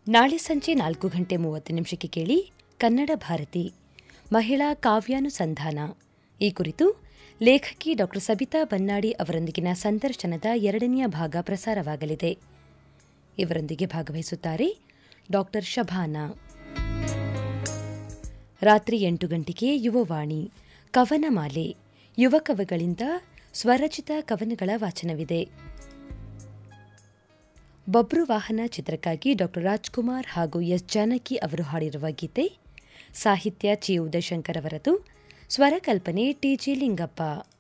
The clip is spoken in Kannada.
ನಾಳೆ ಸಂಜೆ ನಾಲ್ಕು ಗಂಟೆ ಮೂವತ್ತು ನಿಮಿಷಕ್ಕೆ ಕೇಳಿ ಕನ್ನಡ ಭಾರತಿ ಮಹಿಳಾ ಕಾವ್ಯಾನುಸಂಧಾನ ಈ ಕುರಿತು ಲೇಖಕಿ ಡಾ ಸಬಿತಾ ಬನ್ನಾಡಿ ಅವರೊಂದಿಗಿನ ಸಂದರ್ಶನದ ಎರಡನೆಯ ಭಾಗ ಪ್ರಸಾರವಾಗಲಿದೆ ಇವರೊಂದಿಗೆ ಭಾಗವಹಿಸುತ್ತಾರೆ ಡಾ ಶಭಾನಾ ರಾತ್ರಿ ಎಂಟು ಗಂಟೆಗೆ ಯುವವಾಣಿ ಕವನಮಾಲೆ ಯುವ ಕವಿಗಳಿಂದ ಸ್ವರಚಿತ ಕವನಗಳ ವಾಚನವಿದೆ ಬಬ್ರು ವಾಹನ ಚಿತ್ರಕ್ಕಾಗಿ ಡಾ ರಾಜ್ಕುಮಾರ್ ಹಾಗೂ ಎಸ್ ಜಾನಕಿ ಅವರು ಹಾಡಿರುವ ಗೀತೆ ಸಾಹಿತ್ಯ ಚಿ ಉದಯಶಂಕರ್ ಅವರದು ಸ್ವರಕಲ್ಪನೆ ಟಿಜಿ ಲಿಂಗಪ್ಪ